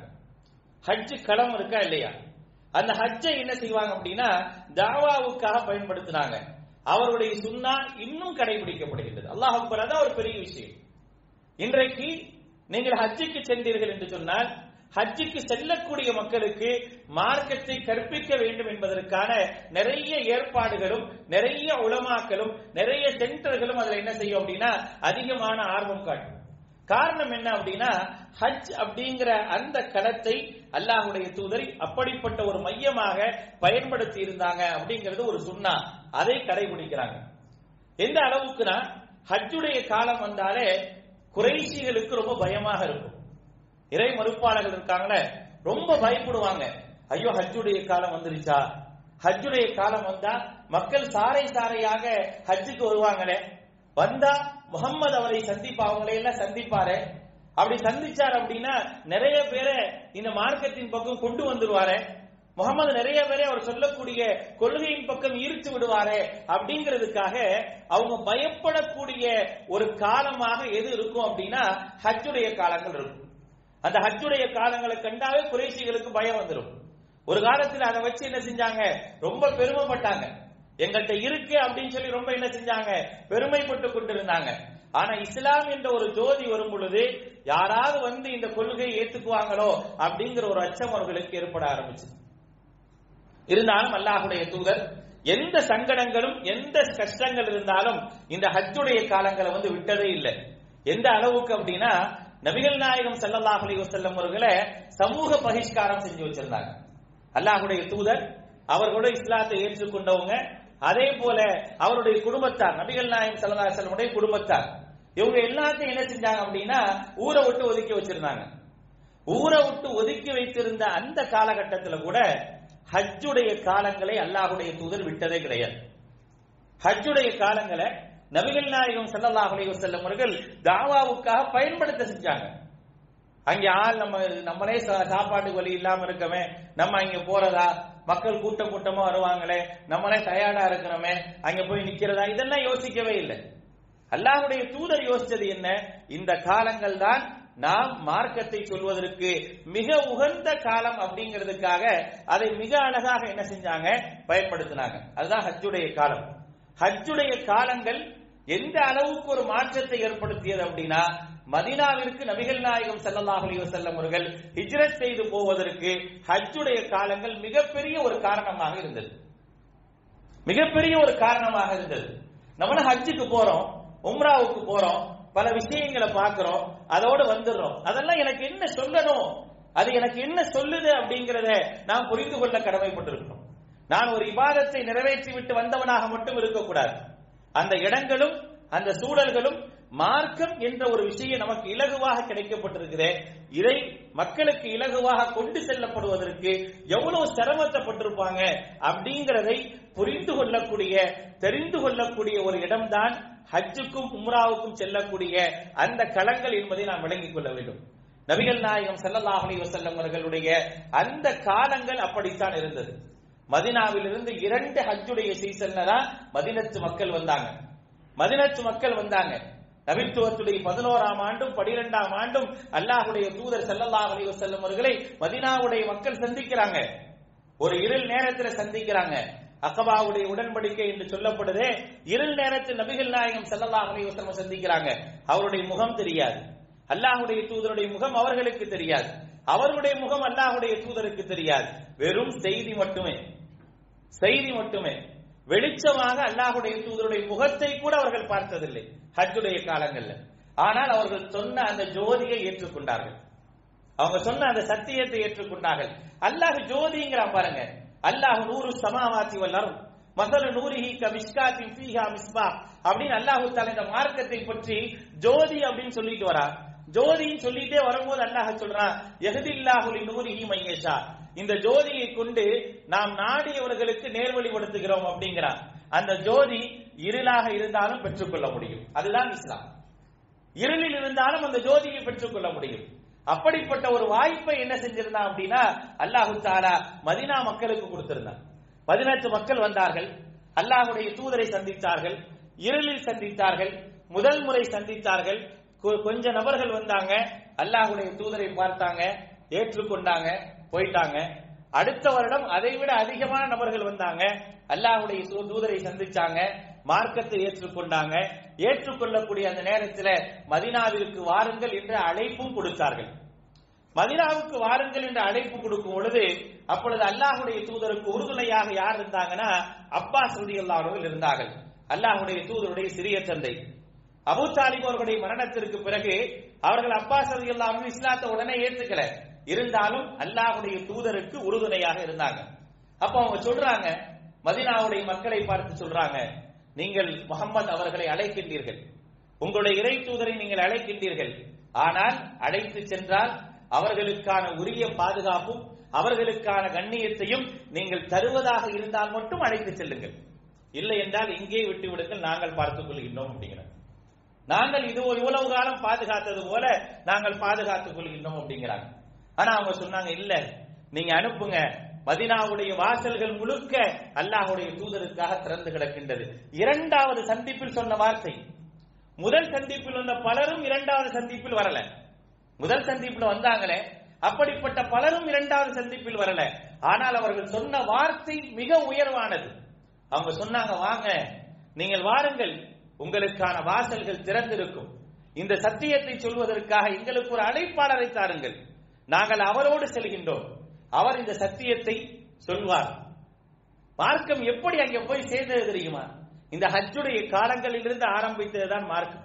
ஹஜ் களம் இருக்கா இல்லையா அந்த ஹஜ்ஜை என்ன செய்வாங்க அப்படின்னா தாவாவுக்காக பயன்படுத்தினாங்க அவருடைய சுண்ணா இன்னும் கடைபிடிக்கப்படுகின்றது அல்லாஹ் அக்பர் அதான் ஒரு பெரிய விஷயம் இன்றைக்கு நீங்கள் ஹஜ்ஜுக்கு சென்றீர்கள் என்று சொன்னால் ஹஜ்ஜுக்கு செல்லக்கூடிய மக்களுக்கு மார்க்கத்தை கற்பிக்க வேண்டும் என்பதற்கான நிறைய ஏற்பாடுகளும் நிறைய உளமாக்களும் நிறைய சென்டர்களும் அதுல என்ன செய்யும் அப்படின்னா அதிகமான ஆர்வம் காட்டும் காரணம் என்ன அப்படின்னா ஹஜ் அப்படிங்கிற அந்த களத்தை அல்லாஹுடைய தூதர் அப்படிப்பட்ட ஒரு மையமாக பயன்படுத்தி இருந்தாங்க அப்படிங்கிறது ஒரு சுண்ணா அதை கடைபிடிக்கிறாங்க எந்த அளவுக்குனா ஹஜ்ஜுடைய காலம் வந்தாலே குறைசிகளுக்கு ரொம்ப பயமாக இருக்கும் இறை மறுப்பாளர்கள் இருக்காங்களே ரொம்ப பயப்படுவாங்க ஐயோ ஹஜ்ஜுடைய காலம் வந்துருச்சா ஹஜ்ஜுடைய காலம் வந்தா மக்கள் சாறை சாறையாக ஹஜ்ஜுக்கு வருவாங்களே வந்தா முகம்மது அவரை சந்திப்பா அவங்களை எல்லாம் சந்திப்பாரு அப்படி சந்திச்சார் அப்படின்னா நிறைய பேரை இந்த மார்க்கத்தின் பக்கம் கொண்டு வந்துருவாரு முகமது நிறைய பேரை அவர் சொல்லக்கூடிய கொள்கையின் பக்கம் ஈர்த்து விடுவாரே அப்படிங்கிறதுக்காக அவங்க பயப்படக்கூடிய ஒரு காலமாக எது இருக்கும் அப்படின்னா ஹஜ்ஜுடைய காலங்கள் இருக்கும் அந்த ஹஜ்ஜுடைய காலங்களை கண்டாவே குறைசிகளுக்கு பயம் வந்துடும் ஒரு காலத்தில் அதை வச்சு என்ன செஞ்சாங்க ரொம்ப பெருமைப்பட்டாங்க எங்கள்கிட்ட இருக்கு அப்படின்னு சொல்லி ரொம்ப என்ன செஞ்சாங்க பெருமைப்பட்டு கொண்டிருந்தாங்க ஆனா இஸ்லாம் என்ற ஒரு ஜோதி வரும் பொழுது யாராவது வந்து இந்த கொள்கையை ஏத்துக்குவாங்களோ அப்படிங்கிற ஒரு அச்சம் அவர்களுக்கு ஏற்பட ஆரம்பிச்சு இருந்தாலும் அல்லாஹுடைய தூதர் எந்த சங்கடங்களும் எந்த கஷ்டங்கள் இருந்தாலும் இந்த ஹஜ்ஜுடைய காலங்களை வந்து விட்டதே இல்லை எந்த அளவுக்கு அப்படின்னா நபிகள் நாயகம் சல்லல்லாஹ் அலி வசல்லம் அவர்களை சமூக பகிஷ்காரம் செஞ்சு வச்சிருந்தாங்க அல்லாஹுடைய தூதர் அவர்களோட இஸ்லாத்தை ஏற்றுக்கொண்டவங்க அதே போல அவருடைய குடும்பத்தார் நபிகள் நாயம் சல்லா செல்வனுடைய குடும்பத்தார் இவங்க எல்லாத்தையும் என்ன செஞ்சாங்க அப்படின்னா ஊரை விட்டு ஒதுக்கி வச்சிருந்தாங்க ஊரை விட்டு ஒதுக்கி வைத்திருந்த அந்த காலகட்டத்தில் கூட ஹஜ்ஜுடைய காலங்களை அல்லாஹுடைய தூதர் விட்டதே கிடையாது ஹஜ்ஜுடைய காலங்களை நபிகள் நாயகம் ஸல்லல்லாஹு அலைஹி வஸல்லம் அவர்கள் தாவாவுக்காக பயன்படுத்த செஞ்சாங்க அங்க ஆள் நம்ம நம்மளே சா- சாப்பாட்டுக்கு வழி இல்லாம இருக்கமே நம்ம அங்க போறதா மக்கள் கூட்டம் கூட்டமா வருவாங்களே நம்மளே டயர்டா இருக்கிறோமே அங்க போய் நிக்கிறதா இதெல்லாம் யோசிக்கவே இல்லை அல்லாஹ்வுடைய தூதர் யோசிச்சது என்ன இந்த காலங்கள் தான் நாம் மார்க்கத்தை சொல்வதற்கு மிக உகந்த காலம் அப்படிங்கிறதுக்காக அதை மிக அழகாக என்ன செஞ்சாங்க பயன்படுத்தினாங்க அதுதான் ஹஜ்ஜுடைய காலம் ஹஜ்ஜுடைய காலங்கள் எந்த அளவுக்கு ஒரு மாற்றத்தை ஏற்படுத்தியது அப்படின்னா மதீனாவிற்கு நபிகள் நாயகம் ஸல்லல்லாஹு அலைஹி வஸல்லம் அவர்கள் ஹிஜ்ரத் செய்து போவதற்கு ஹஜ்ஜுடைய காலங்கள் மிகப்பெரிய ஒரு காரணமாக இருந்தது மிகப்பெரிய ஒரு காரணமாக இருந்தது நம்மள ஹஜ்ஜுக்கு போறோம் உம்ராவுக்கு போறோம் பல விஷயங்களை பார்க்கிறோம் அதோட வந்துடுறோம் அதெல்லாம் எனக்கு என்ன சொல்லணும் அது எனக்கு என்ன சொல்லுது அப்படிங்கறத நாம் புரிந்து கொள்ள கடமைப்பட்டிருக்கிறோம் நான் ஒரு இபாதத்தை நிறைவேற்றி விட்டு வந்தவனாக மட்டும் இருக்கக்கூடாது அந்த இடங்களும் அந்த சூழல்களும் மார்க்கம் என்ற ஒரு விஷயம் நமக்கு இலகுவாக கிடைக்கப்பட்டிருக்கிறே இதை மக்களுக்கு இலகுவாக கொண்டு செல்லப்படுவதற்கு எவ்வளவு சிரமத்தைப்பட்டிருப்பாங்க அப்படிங்கிறதை புரிந்து கொள்ளக்கூடிய தெரிந்து கொள்ளக்கூடிய ஒரு இடம்தான் ஹஜ்ஜுக்கும் உம்ராவுக்கும் செல்லக்கூடிய அந்த களங்கள் என்பதை நாம் விளங்கிக் கொள்ள வேண்டும் நபிகள் நாயகம் ஸல்லல்லாஹு அலைஹி வஸல்லம் அவர்களுடைய அந்த காலங்கள் அப்படித்தான் இருந்தது மதினாவிலிருந்து இரண்டு ஹஜ்ஜுடைய சீசன்ல தான் மதினத்து மக்கள் வந்தாங்க மதினத்து மக்கள் வந்தாங்க நபித்துவத்துடைய பதினோராம் ஆண்டும் பனிரெண்டாம் ஆண்டும் அல்லாஹுடைய தூதர் ஸல்லல்லாஹு அலைஹி வஸல்லம் அவர்களை மதினாவுடைய மக்கள் சந்திக்கிறாங்க ஒரு இருள் நேரத்துல சந்திக்கிறாங்க அகபாவுடைய உடன்படிக்கை என்று சொல்லப்படுதே இருள் நேரத்தில் நபிகள் நாயகம் ஸல்லல்லாஹு அலைஹி வஸல்லம் சந்திக்கிறாங்க அவருடைய முகம் தெரியாது அல்லாஹுடைய தூதருடைய முகம் அவர்களுக்கு தெரியாது அவர்களுடைய முகம் அல்லாஹுடைய தூதருக்கு தெரியாது வெறும் செய்தி மட்டுமே செய்தி மட்டுமே வெளிச்சமாக அல்லாஹுடைய தூதருடைய முகத்தை கூட அவர்கள் பார்த்ததில்லை ஹஜ்ஜுடைய காலங்கள்ல ஆனால் அவர்கள் சொன்ன அந்த ஜோதியை ஏற்றுக்கொண்டார்கள் அவங்க சொன்ன அந்த சத்தியத்தை ஏற்றுக்கொண்டார்கள் அல்லாஹ் ஜோதிங்கிறான் பாருங்க அல்லாஹ் நூறு சமாவாத்தி வல்லரும் மசல நூரிஹி க மிஸ்காத்தின் ஃபீஹா மிஸ்பா அப்படின்னு அல்லாஹ் தஆலா இந்த மார்க்கத்தை பற்றி ஜோதி அப்படின்னு சொல்லிட்டு வரா ஜோதின்னு சொல்லிட்டே வரும்போது அல்லாஹ் சொல்றான் யஹ்தில்லாஹு லிநூரிஹி மையஷா இந்த ஜோதியை கொண்டு நாம் நாடியவர்களுக்கு நேர்வழிப்படுத்துகிறோம் அப்படிங்கிறான் அந்த ஜோதி இருளாக இருந்தாலும் பெற்றுக்கொள்ள முடியும் அதுதான் இஸ்லாம் இருளில் இருந்தாலும் அந்த ஜோதியை பெற்றுக்கொள்ள முடியும் அப்படிப்பட்ட ஒரு வாய்ப்பை என்ன செஞ்சிருந்தான் அப்படின்னா அல்லாஹு தாலா மதினா மக்களுக்கு கொடுத்திருந்தான் பதினெட்டு மக்கள் வந்தார்கள் அல்லாஹுடைய தூதரை சந்தித்தார்கள் இருளில் சந்தித்தார்கள் முதல் முறை சந்தித்தார்கள் கொ- கொஞ்ச நபர்கள் வந்தாங்க அல்லாஹுடைய தூதரை பார்த்தாங்க ஏற்றுக்கொண்டாங்க போயிட்டாங்க அடுத்த வருடம் அதை விட அதிகமான நபர்கள் வந்தாங்க அல்லாஹுடைய தூ- தூதரை சந்திச்சாங்க மார்க்கத்தை ஏற்றுக்கொண்டாங்க ஏற்றுக்கொள்ளக்கூடிய அந்த நேரத்தில் மதினாவிற்கு வாருங்கள் என்ற அழைப்பும் கொடுத்தார்கள் மதினாவுக்கு வாருங்கள் என்ற அழைப்பு கொடுக்கும் பொழுது அப்பொழுது அல்லாஹுடைய தூதருக்கு உறுதுணையாக யார் இருந்தாங்கன்னா அப்பாஸ் ரலியல்லாஹு அவர்கள் இருந்தார்கள் அல்லாஹுடைய தூதருடைய சிறிய தந்தை அபூ தாலிப் அவர்களுடைய மரணத்திற்கு பிறகு அவர்கள் அப்பாஸ் ரலியல்லாஹு அன்ஹு இஸ்லாத்தை உடனே ஏற்றுக்கல இருந்தாலும் அல்லாஹுடைய தூதருக்கு உறுதுணையாக இருந்தாங்க அப்ப அவங்க சொல்றாங்க மதினாவுடைய மக்களை பார்த்து சொல்றாங்க நீங்கள் முகம்மது அவர்களை அழைக்கின்றீர்கள் உங்களுடைய இறை தூதரை நீங்கள் அழைக்கின்றீர்கள் ஆனால் அழைத்து சென்றால் அவர்களுக்கான உரிய பாதுகாப்பும் அவர்களுக்கான கண்ணியத்தையும் நீங்கள் தருவதாக இருந்தால் மட்டும் அழைத்து செல்லுங்கள் இல்லை என்றால் இங்கே விட்டு விடுங்கள் நாங்கள் பார்த்துக் கொள்கின்றோம் அப்படிங்கிறாங்க நாங்கள் இது ஒரு இவ்வளவு காலம் பாதுகாத்தது போல நாங்கள் பாதுகாத்துக் கொள்கின்றோம் அப்படிங்கிறாங்க ஆனா அவங்க சொன்னாங்க இல்ல நீங்க அனுப்புங்க மதினாவுடைய வாசல்கள் முழுக்க அல்லாஹ்வுடைய தூதருக்காக திறந்து கிடக்கின்றது இரண்டாவது சந்திப்பில் சொன்ன வார்த்தை முதல் சந்திப்பில் வந்த பலரும் இரண்டாவது சந்திப்பில் வரல முதல் சந்திப்பில் வந்தாங்களே அப்படிப்பட்ட பலரும் இரண்டாவது சந்திப்பில் வரல ஆனால் அவர்கள் சொன்ன வார்த்தை மிக உயர்வானது அவங்க சொன்னாங்க வாங்க நீங்கள் வாருங்கள் உங்களுக்கான வாசல்கள் திறந்திருக்கும் இந்த சத்தியத்தை சொல்வதற்காக எங்களுக்கு ஒரு அழைப்பாளரை தாருங்கள் நாங்கள் அவரோடு செல்கின்றோம் அவர் இந்த சத்தியத்தை சொல்வார் மார்க்கம் எப்படி அங்கே போய் சேர்ந்தது தெரியுமா இந்த ஹஜ்ஜுடைய காலங்களில் இருந்து ஆரம்பித்ததுதான் மார்க்கம்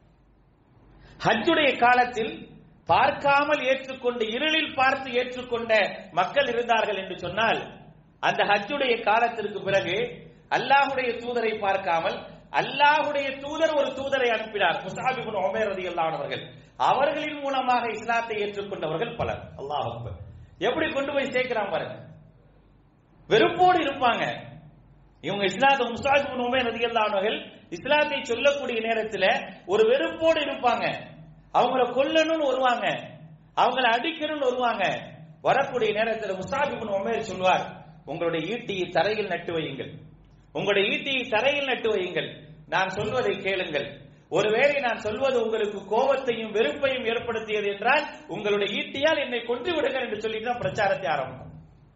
ஹஜ்ஜுடைய காலத்தில் பார்க்காமல் ஏற்றுக்கொண்டு இருளில் பார்த்து ஏற்றுக்கொண்ட மக்கள் இருந்தார்கள் என்று சொன்னால் அந்த ஹஜ்ஜுடைய காலத்திற்கு பிறகு அல்லாஹுடைய தூதரை பார்க்காமல் அல்லாஹுடைய தூதர் ஒரு தூதரை அனுப்பினார் முசாபிபுன் உமேர் ரதியல்லாஹு அவர்கள் அவர்களின் மூலமாக இஸ்லாத்தை ஏற்றுக்கொண்டவர்கள் பலர் அல்லாஹ் அக்பர் எப்படி கொண்டு போய் சேர்க்கிறான் பாருங்க வெறுப்போடு இருப்பாங்க இவங்க இஸ்லாத்தை முஸ்தாஜிபின் உமேர் ரதியல்லாஹு அவர்கள் இஸ்லாத்தை சொல்லக்கூடிய நேரத்தில் ஒரு வெறுப்போடு இருப்பாங்க அவங்கள கொல்லணும்னு வருவாங்க அவங்கள அடிக்கணும்னு வருவாங்க வரக்கூடிய நேரத்தில் முஸ்தாபிபின் உமேர் சொல்வார் உங்களுடைய ஈட்டியை தரையில் நட்டு வையுங்கள் உங்களுடைய ஈட்டியை தரையில் நட்டு வையுங்கள் நான் சொல்வதை கேளுங்கள் ஒருவேளை நான் சொல்வது உங்களுக்கு கோபத்தையும் வெறுப்பையும் ஏற்படுத்தியது என்றால் உங்களுடைய ஈட்டியால் என்னை கொன்று விடுங்கள் என்று சொல்லி தான் பிரச்சாரத்தை ஆரம்பிக்கும்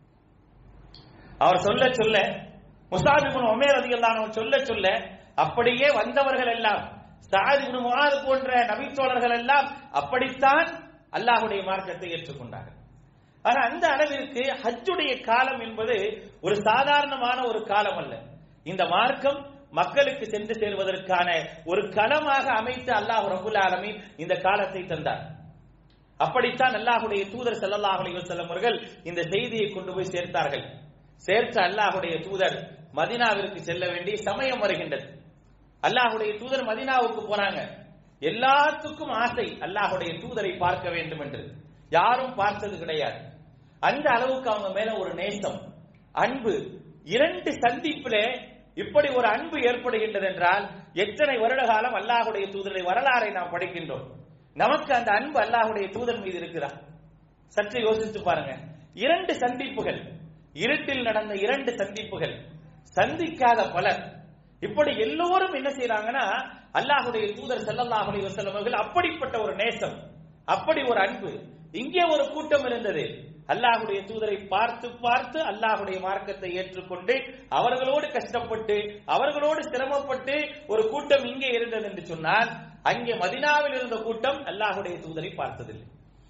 அவர் சொல்ல சொல்ல முசாதிபுன் ஒமேர் அதிகல்லானவர் சொல்ல சொல்ல அப்படியே வந்தவர்கள் எல்லாம் சாதிபுன் முகாது போன்ற நபித்தோழர்கள் எல்லாம் அப்படித்தான் அல்லாஹுடைய மார்க்கத்தை ஏற்றுக்கொண்டார்கள் ஆனா அந்த அளவிற்கு ஹஜ்ஜுடைய காலம் என்பது ஒரு சாதாரணமான ஒரு காலம் அல்ல இந்த மார்க்கம் மக்களுக்கு சென்று சேர்வதற்கான ஒரு களமாக அமைத்து அல்லாஹ் ரபுல் ஆலமீன் இந்த காலத்தை தந்தார் அப்படித்தான் அல்லாஹுடைய தூதர் ஸல்லல்லாஹு அலைஹி வஸல்லம் அவர்கள் இந்த செய்தியை கொண்டு போய் சேர்த்தார்கள் சேர்த்த அல்லாஹுடைய தூதர் மதீனாவிற்கு செல்ல வேண்டிய சமயம் வருகின்றது அல்லாஹுடைய தூதர் மதீனாவுக்கு போனாங்க எல்லாத்துக்கும் ஆசை அல்லாஹுடைய தூதரை பார்க்க வேண்டும் என்று யாரும் பார்த்தது கிடையாது அந்த அளவுக்கு அவங்க மேல ஒரு நேசம் அன்பு இரண்டு சந்திப்பில இப்படி ஒரு அன்பு ஏற்படுகின்றது என்றால் எத்தனை வருட காலம் அல்லாஹுடைய தூதருடைய வரலாறை நாம் படிக்கின்றோம் நமக்கு அந்த அன்பு அல்லாஹுடைய தூதர் மீது இருக்கிறா சற்று யோசித்து பாருங்க இரண்டு சந்திப்புகள் இருட்டில் நடந்த இரண்டு சந்திப்புகள் சந்திக்காத பலர் இப்படி எல்லோரும் என்ன செய்யறாங்கன்னா அல்லாஹுடைய தூதர் ஸல்லல்லாஹு அலைஹி வஸல்லம் அவர்கள் அப்படிப்பட்ட ஒரு நேசம் அப்படி ஒரு அன்பு இங்கே ஒரு கூட்டம் இருந்தது அல்லாஹுடைய தூதரை பார்த்து பார்த்து அல்லாஹுடைய மார்க்கத்தை ஏற்றுக்கொண்டு அவர்களோடு கஷ்டப்பட்டு அவர்களோடு சிரமப்பட்டு ஒரு கூட்டம் இங்கே இருந்தது என்று சொன்னால் அங்கே மதினாவில் இருந்த கூட்டம் அல்லாஹுடைய தூதரை பார்த்ததில்லை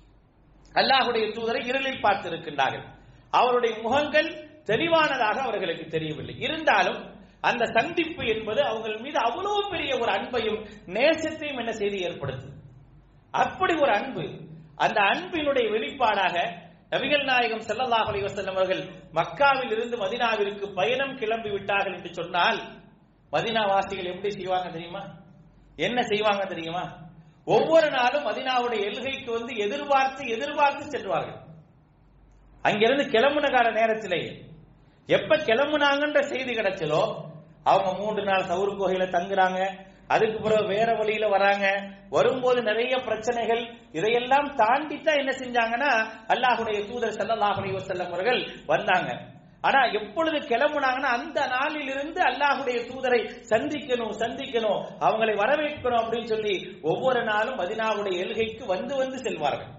அல்லாஹுடைய தூதரை இருளில் பார்த்திருக்கின்றார்கள் அவருடைய முகங்கள் தெளிவானதாக அவர்களுக்கு தெரியவில்லை இருந்தாலும் அந்த சந்திப்பு என்பது அவங்கள் மீது அவ்வளவு பெரிய ஒரு அன்பையும் நேசத்தையும் என்ன செய்து ஏற்படுத்தும் அப்படி ஒரு அன்பு அந்த அன்பினுடைய வெளிப்பாடாக நபிகள் நாயகம் ஸல்லல்லாஹு அலைஹி வஸல்லம் அவர்கள் மக்காவில் இருந்து மதீனாவிற்கு பயணம் கிளம்பி விட்டார்கள் என்று சொன்னால் மதீனா வாசிகள் எப்படி செய்வாங்க தெரியுமா என்ன செய்வாங்க தெரியுமா ஒவ்வொரு நாளும் மதீனாவுடைய எல்கைக்கு வந்து எதிர்பார்த்து எதிர்பார்த்து செல்வார்கள் அங்கிருந்து கிளம்புன கால நேரத்திலே எப்ப கிளம்புனாங்கன்ற செய்தி கிடைச்சலோ அவங்க மூன்று நாள் சவுறு குகையில தங்குறாங்க அதுக்கு பிறகு வேற வழியில வராங்க வரும்போது நிறைய பிரச்சனைகள் இதையெல்லாம் தாண்டித்தான் என்ன செஞ்சாங்கன்னா அல்லாஹுடைய தூதர் ஸல்லல்லாஹு அலைஹி வஸல்லம் அவர்கள் வந்தாங்க ஆனா எப்பொழுது கிளம்புனாங்கன்னா அந்த நாளில் இருந்து அல்லாஹுடைய தூதரை சந்திக்கணும் சந்திக்கணும் அவங்களை வரவேற்கணும் அப்படின்னு சொல்லி ஒவ்வொரு நாளும் மதினாவுடைய எல்கைக்கு வந்து வந்து செல்வார்கள்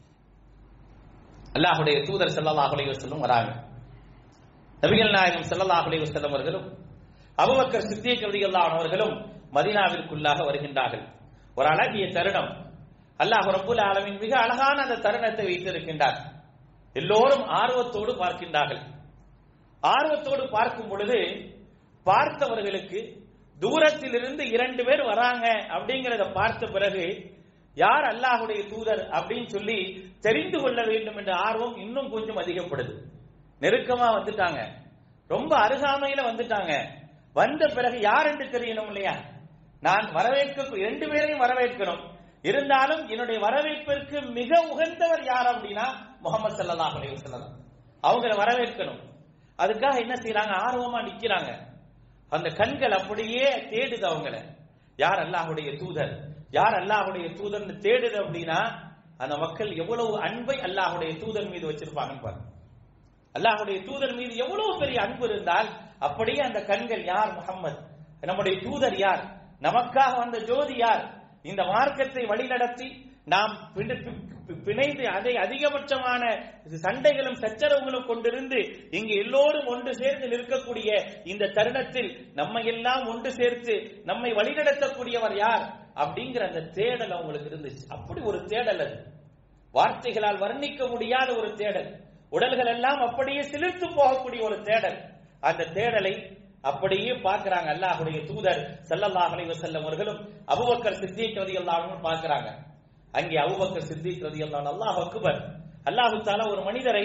அல்லாஹுடைய தூதர் ஸல்லல்லாஹு அலைஹி வஸல்லம் வராங்க நபிகள் நாயகம் ஸல்லல்லாஹு அலைஹி வஸல்லம் அவர்களும் அபூபக்கர் சித்திக் ரலியல்லாஹு அவர்களும் மதீனாவிற்குள்ளாக வருகின்றார்கள் ஒரு அழகிய தருணம் அல்லாஹ் ரப்புல் ஆலமீன் மிக அழகான அந்த தருணத்தை வைத்திருக்கின்றார் எல்லோரும் ஆர்வத்தோடு பார்க்கின்றார்கள் ஆர்வத்தோடு பார்க்கும் பொழுது பார்த்தவர்களுக்கு தூரத்தில் இருந்து இரண்டு பேர் வராங்க அப்படிங்கறத பார்த்த பிறகு யார் அல்லாஹுடைய தூதர் அப்படின்னு சொல்லி தெரிந்து கொள்ள வேண்டும் என்ற ஆர்வம் இன்னும் கொஞ்சம் அதிகப்படுது நெருக்கமா வந்துட்டாங்க ரொம்ப அருகாமையில வந்துட்டாங்க வந்த பிறகு யார் என்று தெரியணும் இல்லையா நான் வரவேற்க ரெண்டு பேரையும் வரவேற்கணும் இருந்தாலும் என்னுடைய வரவேற்பிற்கு மிக உகந்தவர் யார் அப்படின்னா முகமது சல்லல்லாஹு அலைஹி வஸல்லம் அவங்கள வரவேற்கணும் அதுக்காக என்ன செய்யறாங்க ஆர்வமா நிக்கிறாங்க அந்த கண்கள் அப்படியே தேடுது அவங்கள யார் அல்லாஹுடைய தூதர் யார் அல்லாஹுடைய தூதர்னு தேடுது அப்படின்னா அந்த மக்கள் எவ்வளவு அன்பை அல்லாஹுடைய தூதர் மீது வச்சிருப்பாங்கன்னு பாருங்க அல்லாஹுடைய தூதர் மீது எவ்வளவு பெரிய அன்பு இருந்தால் அப்படியே அந்த கண்கள் யார் முகம்மது நம்முடைய தூதர் யார் நமக்காக வந்த ஜோதி யார் இந்த மார்க்கத்தை வழிநடத்தி நாம் பிணைந்து அதை அதிகபட்சமான சண்டைகளும் சச்சரவுகளும் கொண்டிருந்து இங்கு எல்லோரும் ஒன்று சேர்ந்து நிற்கக்கூடிய இந்த தருணத்தில் நம்மை எல்லாம் ஒன்று சேர்த்து நம்மை வழிநடத்தக்கூடியவர் யார் அப்படிங்கிற அந்த தேடல் அவங்களுக்கு இருந்துச்சு அப்படி ஒரு தேடல் அது வார்த்தைகளால் வர்ணிக்க முடியாத ஒரு தேடல் உடல்கள் எல்லாம் அப்படியே சிலிர்த்து போகக்கூடிய ஒரு தேடல் அந்த தேடலை அப்படியே பார்க்கிறாங்க அல்லாஹுடைய தூதர் ஸல்லல்லாஹு அலைஹி வஸல்லம் அவர்களும் அபூபக்கர் சித்திக் ரலியல்லாஹு அன்ஹு பார்க்கறாங்க அங்கே அபூபக்கர் சித்திக் ரலியல்லாஹு அல்லாஹ் அக்பர் அல்லாஹ் தஆலா ஒரு மனிதரை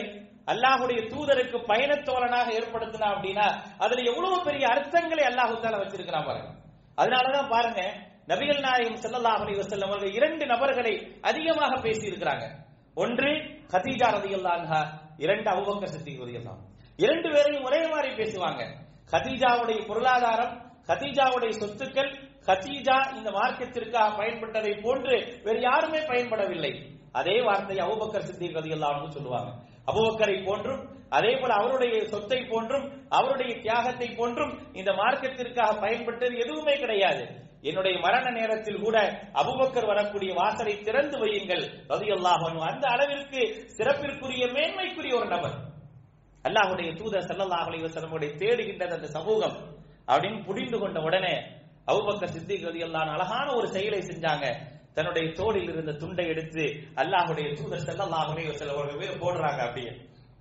அல்லாஹுடைய தூதருக்கு பயணத்தோழனாக ஏற்படுத்தினா அப்படின்னா அதுல எவ்வளவு பெரிய அர்த்தங்களை அல்லாஹு தால வச்சிருக்கிறான் பாருங்க அதனாலதான் பாருங்க நபிகள் நாயகம் ஸல்லல்லாஹு அலைஹி வஸல்லம் அவர்கள் இரண்டு நபர்களை அதிகமாக பேசி இருக்கிறாங்க ஒன்று கதீஜா ரதியல்லாஹு அன்ஹா இரண்டு அபூபக்கர் சித்திக் ரதியல்லாஹு இரண்டு பேரையும் ஒரே மாதிரி பேசுவாங்க கதீஜாவுடைய பொருளாதாரம் கதீஜாவுடைய சொத்துக்கள் கதீஜா இந்த மார்க்கத்திற்காக பயன்பட்டதை போன்று வேறு யாருமே பயன்படவில்லை அதே வார்த்தையை அபூபக்கர் சித்திக் ரதியல்லாஹு சொல்லுவாங்க அபூபக்கரை போன்றும் அதே போல அவருடைய சொத்தை போன்றும் அவருடைய தியாகத்தை போன்றும் இந்த மார்க்கத்திற்காக பயன்பட்டது எதுவுமே கிடையாது என்னுடைய மரண நேரத்தில் கூட அபுபக்கர் வரக்கூடிய வாசலை திறந்து வையுங்கள் ரதியல்லாஹு அன்ஹு அந்த அளவிற்கு சிறப்பிற்குரிய மேன்மைக்குரிய ஒரு நபர் அல்லாஹ்வுடைய தூதர் ஸல்லல்லாஹு அலைஹி வஸல்லமுடைய தேடுகின்றது அந்த சமூகம் அப்படின்னு புரிந்து கொண்ட உடனே அபூபக்கர் சித்திக் ரலியல்லாஹு அன்ஹு அழகான ஒரு செயலை செஞ்சாங்க தன்னுடைய தோளில் இருந்த துண்டை எடுத்து அல்லாஹ்வுடைய தூதர் ஸல்லல்லாஹு அலைஹி வஸல்லம் அவர்கள் மேல போடுறாங்க அப்படியே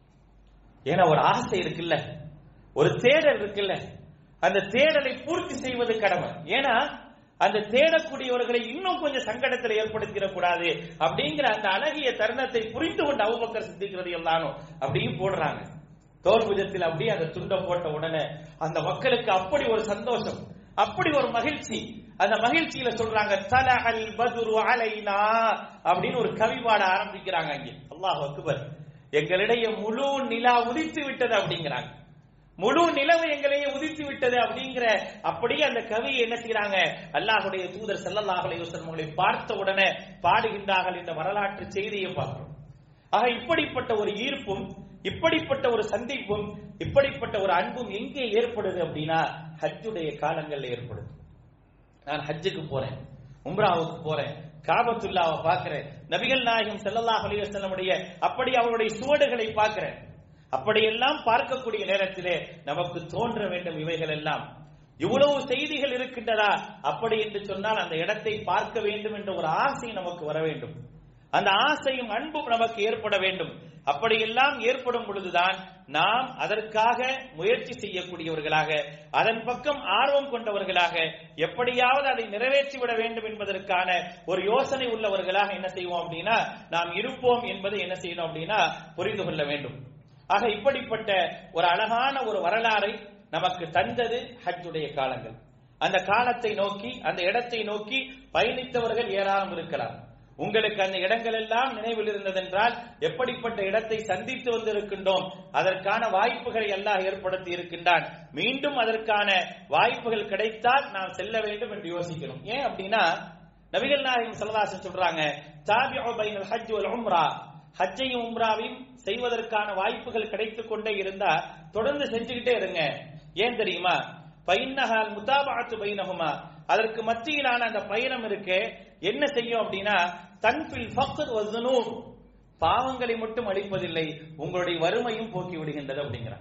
ஏன்னா ஒரு ஆசை இருக்குல்ல ஒரு தேடல் இருக்குல்ல அந்த தேடலை பூர்த்தி செய்வது கடமை ஏன்னா அந்த தேடக்கூடியவர்களை இன்னும் கொஞ்சம் சங்கடத்தில் ஏற்படுத்திட கூடாது அப்படிங்கிற அந்த அழகிய தருணத்தை புரிந்து கொண்டு அவுபக்கர் சித்திக்கிறது எல்லாரும் அப்படியும் போடுறாங்க தோல்புஜத்தில் அப்படியே அந்த துண்டை போட்ட உடனே அந்த மக்களுக்கு அப்படி ஒரு சந்தோஷம் அப்படி ஒரு மகிழ்ச்சி அந்த மகிழ்ச்சியில சொல்றாங்க தலஹல் பதுரு அலைனா அப்படின்னு ஒரு கவி பாட ஆரம்பிக்கிறாங்க அங்கே அல்லாஹ் அக்பர் எங்களிடையே முழு நிலா உதித்து விட்டது அப்படிங்கிறாங்க முழு நிலவு எங்களையே உதித்து விட்டது அப்படிங்கிற அப்படியே அந்த கவி என்ன செய்யறாங்க அல்லாஹுடைய தூதர் ஸல்லல்லாஹு அலைஹி வஸல்லம் அவர்களை பார்த்த உடனே பாடுகின்றார்கள் இந்த வரலாற்று செய்தியை பார்க்கிறோம் ஆக இப்படிப்பட்ட ஒரு ஈர்ப்பும் இப்படிப்பட்ட ஒரு சந்திப்பும் இப்படிப்பட்ட ஒரு அன்பும் எங்கே ஏற்படுது அப்படின்னா ஹஜ்ஜுடைய காலங்கள்ல ஏற்படுது நான் ஹஜ்ஜுக்கு போறேன் உம்ராவுக்கு போறேன் காபத்துல்லாவை பார்க்கிறேன் நபிகள் நாயகம் ஸல்லல்லாஹு அலைஹி வஸல்லமுடைய அப்படி அவருடைய சுவடுகளை பார்க்கிறேன் அப்படியெல்லாம் பார்க்கக்கூடிய நேரத்திலே நமக்கு தோன்ற வேண்டும் இவைகள் எல்லாம் இவ்வளவு செய்திகள் இருக்கின்றதா அப்படி என்று சொன்னால் அந்த இடத்தை பார்க்க வேண்டும் என்ற ஒரு ஆசை நமக்கு வர வேண்டும் அந்த ஆசையும் அன்பும் நமக்கு ஏற்பட வேண்டும் அப்படியெல்லாம் ஏற்படும் பொழுதுதான் நாம் அதற்காக முயற்சி செய்யக்கூடியவர்களாக அதன் பக்கம் ஆர்வம் கொண்டவர்களாக எப்படியாவது அதை நிறைவேற்றி விட வேண்டும் என்பதற்கான ஒரு யோசனை உள்ளவர்களாக என்ன செய்வோம் அப்படின்னா நாம் இருப்போம் என்பதை என்ன செய்யணும் அப்படின்னா புரிந்து கொள்ள வேண்டும் ஆக இப்படிப்பட்ட ஒரு அழகான ஒரு வரலாறை நமக்கு தந்தது ஹஜ்ஜுடைய காலங்கள் அந்த காலத்தை நோக்கி அந்த இடத்தை நோக்கி பயணித்தவர்கள் ஏராளம் இருக்கலாம் உங்களுக்கு அந்த இடங்கள் எல்லாம் நினைவில் இருந்ததென்றால் எப்படிப்பட்ட இடத்தை சந்தித்து வந்திருக்கின்றோம் அதற்கான வாய்ப்புகளை எல்லாம் ஏற்படுத்தி இருக்கின்றான் மீண்டும் அதற்கான வாய்ப்புகள் கிடைத்தால் நாம் செல்ல வேண்டும் என்று யோசிக்கணும் ஏன் அப்படின்னா நபிகள் நாயகம் சல்லல்லாஹு சொல்றாங்க தாபிஉ பைனல் ஹஜ் வல் உம்ரா ஹஜ்ஜையும் உம்ராவையும் செய்வதற்கான வாய்ப்புகள் கிடைத்துக் கொண்டே இருந்தா தொடர்ந்து செஞ்சுக்கிட்டே இருங்க ஏன் தெரியுமா பைன்னஹால் முதாபாத்து பைனஹுமா அதற்கு மத்தியிலான அந்த பயணம் இருக்கு என்ன செய்யும் அப்படின்னா தன்பில் ஃபக்ர் வஸ்னூர் பாவங்களை மட்டும் அளிப்பதில்லை உங்களுடைய வறுமையும் போக்கி விடுகின்றது அப்படிங்கிறாங்க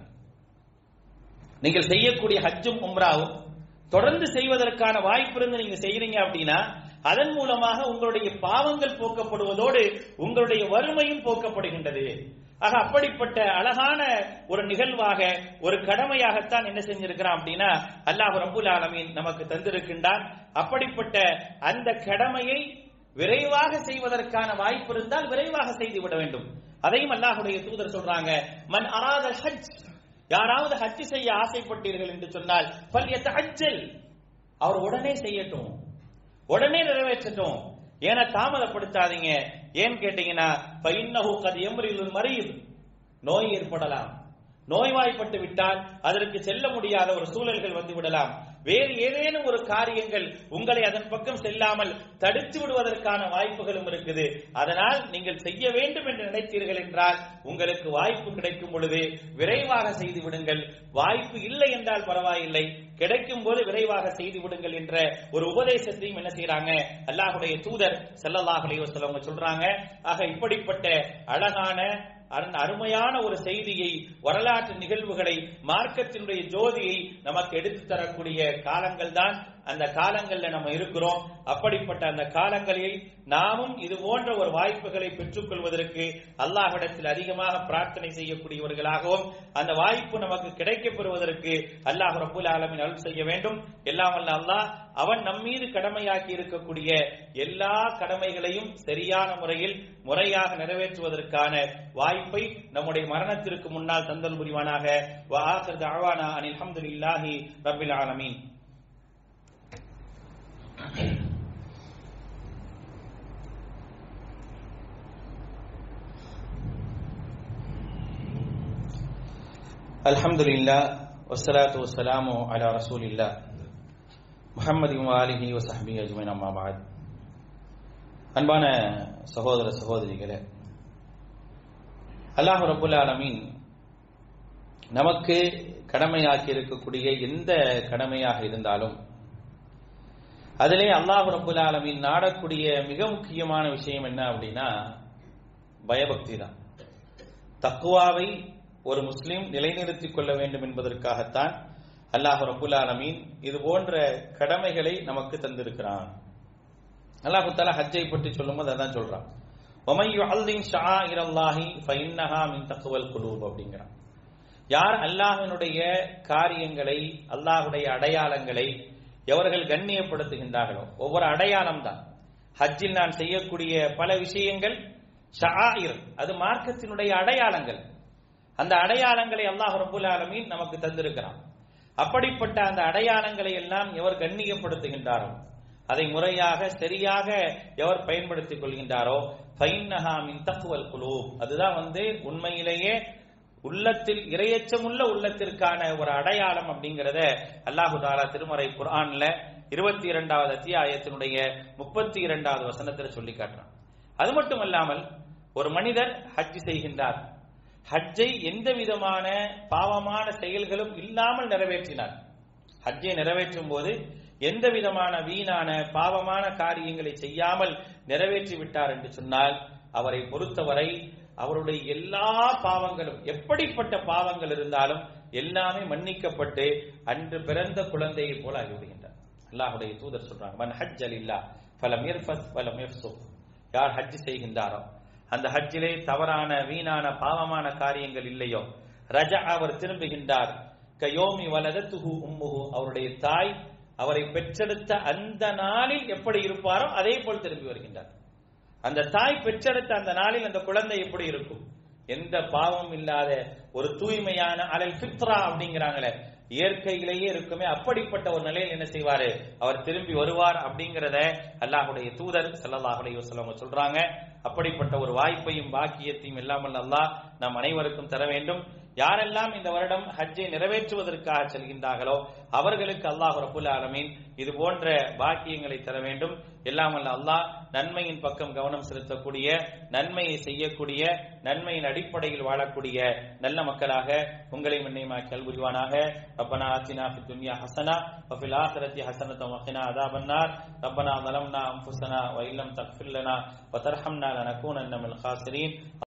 நீங்கள் செய்யக்கூடிய ஹஜ்ஜும் உம்ராவும் தொடர்ந்து செய்வதற்கான வாய்ப்பு இருந்து நீங்க செய்யறீங்க அப்படின்னா அதன் மூலமாக உங்களுடைய பாவங்கள் போக்கப்படுவதோடு உங்களுடைய வறுமையும் போக்கப்படுகின்றது ஆக அப்படிப்பட்ட அழகான ஒரு நிகழ்வாக ஒரு கடமையாகத்தான் என்ன செஞ்சிருக்கிறான் அப்படின்னா அல்லாஹ் ரபுல் ஆலமீன் நமக்கு தந்திருக்கின்றான் அப்படிப்பட்ட அந்த கடமையை விரைவாக செய்வதற்கான வாய்ப்பு இருந்தால் விரைவாக செய்து விட வேண்டும் அதையும் அல்லாஹுடைய தூதர் சொல்றாங்க மன் அராத ஹஜ் யாராவது ஹஜ் செய்ய ஆசைப்பட்டீர்கள் என்று சொன்னால் பல் அஜ்ஜல் அவர் உடனே செய்யட்டும் உடனே நிறைவேற்றட்டும் ஏன்னா தாமதப்படுத்தாதீங்க ஏன் கேட்டீங்கன்னா பைன்னஹு கது எம்ரில் மறியுது நோய் ஏற்படலாம் நோய்வாய்ப்பட்டு விட்டால் அதற்கு செல்ல முடியாத ஒரு சூழல்கள் வந்து விடலாம் வேறு ஏதேனும் ஒரு காரியங்கள் உங்களை அதன் பக்கம் செல்லாமல் தடுத்து விடுவதற்கான வாய்ப்புகளும் இருக்குது அதனால் நீங்கள் செய்ய வேண்டும் என்று நினைத்தீர்கள் என்றால் உங்களுக்கு வாய்ப்பு கிடைக்கும் பொழுது விரைவாக செய்து விடுங்கள் வாய்ப்பு இல்லை என்றால் பரவாயில்லை கிடைக்கும் போது விரைவாக செய்து விடுங்கள் என்ற ஒரு உபதேசத்தையும் என்ன செய்யறாங்க அல்லாஹுடைய தூதர் ஸல்லல்லாஹு அலைஹி வஸல்லம் சொல்றாங்க ஆக இப்படிப்பட்ட அழகான அருண் அருமையான ஒரு செய்தியை வரலாற்று நிகழ்வுகளை மார்க்கத்தினுடைய ஜோதியை நமக்கு எடுத்து தரக்கூடிய காலங்கள் தான் அந்த காலங்கள்ல நம்ம இருக்கிறோம் அப்படிப்பட்ட அந்த காலங்களில் நாமும் இது போன்ற ஒரு வாய்ப்புகளை பெற்றுக் கொள்வதற்கு அல்லாஹ்விடத்தில் அதிகமாக பிரார்த்தனை செய்யக்கூடியவர்களாகவும் அந்த வாய்ப்பு நமக்கு கிடைக்கப் பெறுவதற்கு அல்லாஹ் ரபுல் ஆலமின் அருள் செய்ய வேண்டும் எல்லாம் வல்ல அல்லாஹ் அவன் நம் மீது கடமையாக்கி இருக்கக்கூடிய எல்லா கடமைகளையும் சரியான முறையில் முறையாக நிறைவேற்றுவதற்கான வாய்ப்பை நம்முடைய மரணத்திற்கு முன்னால் தந்தல் புரிவானாக வஆகிர் தஅவானா அனில் ஹம்துலில்லாஹி ரப்பில் ஆலமீன் الحمد لله والصلاة والسلام على رسول الله محمد وآله وصحبه أجمعين أما بعد அன்பான சகோதர சகோதரிகளே அல்லாஹ் ரபுல் ஆலமீன் நமக்கு கடமையாக்கி இருக்கக்கூடிய எந்த கடமையாக இருந்தாலும் அதிலே அல்லாஹ் ரபுல் ஆலமீன் நாடக்கூடிய மிக முக்கியமான விஷயம் என்ன அப்படின்னா பயபக்தி தான் தக்குவாவை ஒரு முஸ்லிம் நிலைநிறுத்திக் கொள்ள வேண்டும் என்பதற்காகத்தான் அல்லாஹ் ரபுல் ஆலமீன் இது போன்ற கடமைகளை நமக்கு தந்திருக்கிறான் அல்லாஹு தாலா ஹஜ்ஜை பற்றி சொல்லும்போது அதான் சொல்றான் ஒமையு அல்லின் ஷா இரல்லாஹி ஃபைன்னஹா மின் தக்குவல் குலூப் அப்படிங்கிறான் யார் அல்லாஹினுடைய காரியங்களை அல்லாஹுடைய அடையாளங்களை எவர்கள் கண்ணியப்படுத்துகின்றார்களோ ஒவ்வொரு அடையாளம் தான் ஹஜ்ஜில் நான் செய்யக்கூடிய பல விஷயங்கள் ஷாயிர் அது மார்க்கத்தினுடைய அடையாளங்கள் அந்த அடையாளங்களை அல்லாஹ் ரபுல் ஆலமீன் நமக்கு தந்திருக்கிறான் அப்படிப்பட்ட அந்த அடையாளங்களை எல்லாம் எவர் கண்ணியப்படுத்துகின்றாரோ அதை முறையாக சரியாக எவர் பயன்படுத்திக் கொள்கின்றாரோ ஃபைன்னஹா மின் தக்குவல் குழு அதுதான் வந்து உண்மையிலேயே உள்ளத்தில் இரையச்சமுள்ள உள்ளத்திற்கான ஒரு அடையாளம் அப்படிங்கறத அல்லாஹு தாலா திருமறை குர்ஆன்ல இருபத்தி இரண்டாவது அத்தியாயத்தினுடைய முப்பத்தி இரண்டாவது வசனத்தில் சொல்லி காட்டுறான் அது மட்டுமல்லாமல் ஒரு மனிதர் ஹஜ் செய்கின்றார் ஹஜ்ஜை எந்த விதமான பாவமான செயல்களும் இல்லாமல் நிறைவேற்றினார் ஹஜ்ஜை நிறைவேற்றும் போது எந்த விதமான வீணான பாவமான காரியங்களை செய்யாமல் நிறைவேற்றி விட்டார் என்று சொன்னால் அவரை பொறுத்தவரை அவருடைய எல்லா பாவங்களும் எப்படிப்பட்ட பாவங்கள் இருந்தாலும் எல்லாமே மன்னிக்கப்பட்டு அன்று பிறந்த குழந்தையை போல ஆகிவிடுகின்றார் அல்லாஹுடைய தூதர் சொல்றாங்க மன் ஹஜ் அலில்லா பலம் இர்ஃபத் பலம் இர்சுப் யார் ஹஜ் செய்கின்றாரோ அந்த ஹஜ்ஜிலே தவறான வீணான பாவமான காரியங்கள் இல்லையோ ரஜ அவர் திரும்புகின்றார் கயோமி வலதத்துஹு உம்முஹு அவருடைய தாய் அவரை பெற்றெடுத்த அந்த நாளில் எப்படி இருப்பாரோ அதே போல் திரும்பி வருகின்றார் அந்த தாய் பெற்றெடுத்த அந்த நாளில் அந்த குழந்தை எப்படி இருக்கும் எந்த பாவமும் இல்லாத ஒரு தூய்மையான அலல் ஃபித்ரா அப்படிங்கிறாங்களே இயற்கையிலேயே இருக்குமே அப்படிப்பட்ட ஒரு நிலையில் என்ன செய்வாரு அவர் திரும்பி வருவார் அப்படிங்கறத அல்லாஹுடைய தூதர் சல்லாஹுடைய வசலம் சொல்றாங்க அப்படிப்பட்ட ஒரு வாய்ப்பையும் பாக்கியத்தையும் இல்லாமல் அல்லாஹ் நம் அனைவருக்கும் தர வேண்டும் யாரெல்லாம் இந்த வருடம் ஹஜ்ஜை நிறைவேற்றுவதற்காக செல்கின்றார்களோ அவர்களுக்கு அல்லாஹ் ரபுல் ஆலமீன் இது போன்ற பாக்கியங்களை தர வேண்டும் எல்லாம் அல்ல அல்லாஹ் நன்மையின் பக்கம் கவனம் செலுத்தக்கூடிய நன்மையை செய்யக்கூடிய நன்மையின் அடிப்படையில் வாழக்கூடிய நல்ல மக்களாக உங்களை முன்னையுமாக்கி அல்புரிவானாக ربنا آتنا في الدنيا حسنة وفي الآخرة حسنة وقنا عذاب النار ربنا ظلمنا أنفسنا وإن لم تغفر لنا وترحمنا لنكونن من الخاسرين